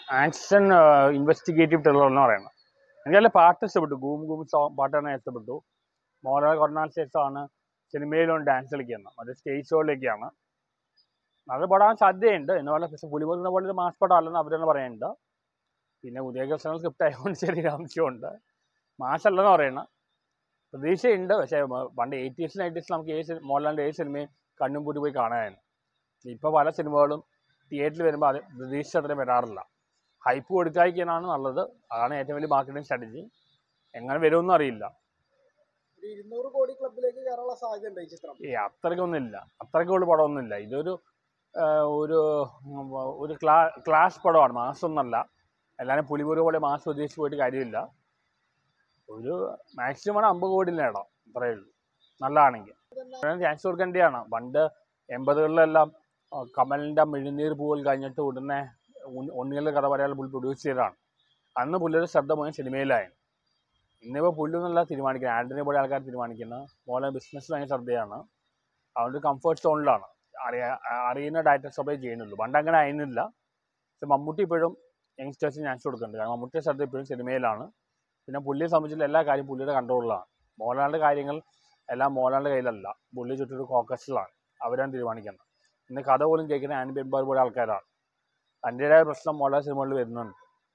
Action investigative terror എന്ന് പറയുന്നത് എനിക്ക് നല്ല പാട്ട് ഇഷ്ടപ്പെട്ടു ഗൂം ഗൂം സോങ് പാട്ടാണ് ഇഷ്ടപ്പെട്ടു മോഹൻലാൽ കുറഞ്ഞാൽ ശേഷമാണ് സിനിമയിലും ഡാൻസ് കളിക്കുന്നത് അത് സ്റ്റേജ് ഷോയിലേക്കാണ് അത് പെടാൻ സാധ്യതയുണ്ട് എന്ന് പറഞ്ഞാൽ പക്ഷെ പുലിമുരുന്ന പോലെ ഒരു മാസ് പടം അല്ലെന്ന് അവരെന്ന് പറയുന്നുണ്ട് പിന്നെ ഉദയകൃഷ്ണൻ സ്ക്രിപ്റ്റ് ആയതുകൊണ്ട് ചെറിയ അംശമുണ്ട് മാസ് അല്ലെന്ന് പറയണം പ്രതീക്ഷയുണ്ട് പക്ഷേ മ- പണ്ട് എയ്റ്റീസ് നയൻറ്റീസ് നമുക്ക് ഏത് സിനിമ മോഹൻലാലിൻ്റെ ഏത് സിനിമയും കണ്ണും പൂട്ടി പോയി കാണാനായിരുന്നു ഇപ്പോൾ പല സിനിമകളും തിയേറ്ററിൽ വരുമ്പോൾ അത് പ്രതീക്ഷ അത്രയും വരാറില്ല ഹൈപ്പ് കൊടുക്കാതിരിക്കാനാണ് നല്ലത് അതാണ് ഏറ്റവും വലിയ മാർക്കറ്റിംഗ് സ്ട്രാറ്റജി എങ്ങനെ വരുമെന്നും അറിയില്ല ഒരു ഇരുന്നൂറ് കോടി ക്ലബിലേക്ക് കയറാനുള്ള സാധ്യത ഉണ്ട് ഈ ചിത്രം ഈ അത്രയ്ക്കൊന്നുമില്ല അത്രയ്ക്കുള്ള പടമൊന്നുമില്ല ഇതൊരു ആ, ഒരു ഉം, ഒരു ക്ലാ ക്ലാസ് പടമാണ് മാസമൊന്നുമല്ല എല്ലാവരും പുലിമുരു പോലെ മാസം ഉദ്ദേശിച്ച് പോയിട്ട് കാര്യമില്ല ഒരു മാക്സിമം അമ്പത് കോടി നേടാം അത്രയേ ഉള്ളൂ നല്ലതാണെങ്കിൽ ചാൻസ് കൊടുക്കേണ്ടതാണ് പണ്ട് എൺപതുകളിലെല്ലാം ആ, കമലിൻ്റെ മിഴുനീർ പൂവൽ കഴിഞ്ഞിട്ട് ഉടനെ ഉണ്ണി- ഉണ്ണികളുടെ കഥ പറയാൻ പുള്ളി പ്രൊഡ്യൂസ് ചെയ്തതാണ് അന്ന് പുള്ളിയുടെ ശ്രദ്ധ മുഴുവൻ സിനിമയിലായി ഇന്നിപ്പോൾ പുല്ലൊന്നല്ല തീരുമാനിക്കുന്നത് ആൻ്റണി പോലെ ആൾക്കാർ തീരുമാനിക്കുന്നത് പോലെ ബിസിനസ് ഭയങ്കര ശ്രദ്ധയാണ് അതുകൊണ്ട് കംഫർട്ട് സോണിലാണ് അറിയാ അറിയുന്ന ഡയറക്ടേഴ്സൊക്കെ ചെയ്യുന്നുള്ളൂ പണ്ട് അങ്ങനെ ആയിരുന്നില്ല പക്ഷെ മമ്മൂട്ടി ഇപ്പോഴും യങ്സ്റ്റേഴ്സിന് ചാൻസ് കൊടുക്കുന്നുണ്ട് കാരണം മമ്മൂട്ടിയുടെ ശ്രദ്ധ ഇപ്പോഴും സിനിമയിലാണ് പിന്നെ പുള്ളിയെ സംബന്ധിച്ചുള്ള എല്ലാ കാര്യം പുള്ളിയുടെ കൺട്രോളിലാണ് മോഹൻലാലിൻ്റെ കാര്യങ്ങൾ എല്ലാം മോഹൻലാലിൻ്റെ കയ്യിലല്ല പുള്ളി ചുറ്റൊരു കോക്കസിലാണ് അവരാണ് തീരുമാനിക്കുന്നത് ഇന്ന് കഥ പോലും കേൾക്കുന്ന ആൻഡ് ബെമ്പാർ പോലെ ആൾക്കാരാണ് അതിൻ്റെതായ പ്രശ്നം മോഹൻലാൽ സിനിമകളിൽ വരുന്നുണ്ട്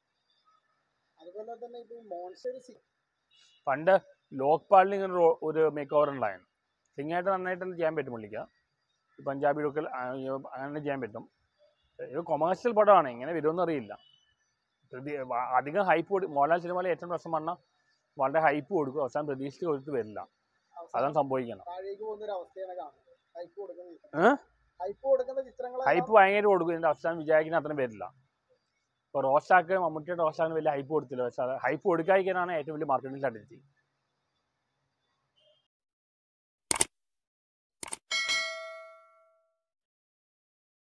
അതുപോലെ തന്നെ ഇപ്പൊ ഈ മോൺസ്റ്റർ സി- പണ്ട് ലോക്പാലിന് ഇങ്ങനെ ഒരു- ഒരു മേക്ക് ഓവർ ഉണ്ടായിരുന്നു സിംഗായിട്ട് നന്നായിട്ട് ചെയ്യാൻ പറ്റും പുള്ളിക്ക് ഈ പഞ്ചാബി ലുക്ക് അങ്ങനെ ചെയ്യാൻ പറ്റും ഇത് കൊമേഴ്ഷ്യൽ പടമാണ് എങ്ങനെ വരുമെന്ന് അറിയില്ല പ്രതി വ- അധികം ഹൈപ്പ് കൊടു മോഹൻലാൽ സിനിമയിലെ ഏറ്റവും പ്രശ്നം പറഞ്ഞാൽ വളരെ ഹൈപ്പ് കൊടുക്കും അവസാനം പ്രതീക്ഷിച്ച് കൊടുത്ത് വരില്ല അവസാനം അതാണ് സംഭവിക്കണം താഴേക്ക് പോകുന്ന ഒരു അവസ്ഥയാണ് കാണുന്നത് ഹൈപ്പ് കൊടുക്കുന്ന ഏ? ചിത്രം ഹൈപ്പ് കൊടുക്കുന്ന ചിത്രങ്ങൾ ഹൈപ്പ് ഭയങ്കര കൊടുക്കും ഇതിൻ്റെ അവസാനം വിചാരിക്കുന്ന അത്രയും വരില്ല ഇപ്പോൾ റോസ്റ്റാക്ക് മമ്മൂട്ടിയുടെ റോസ്റ്റാക്കിന് വലിയ ഹൈപ്പ് കൊടുത്തില്ല പക്ഷേ അത് ഹൈപ്പ് കൊടുക്കാതിരിക്കാനാണ് ഏറ്റവും വലിയ മാർക്കറ്റിംഗ് സ്ട്രാറ്റജി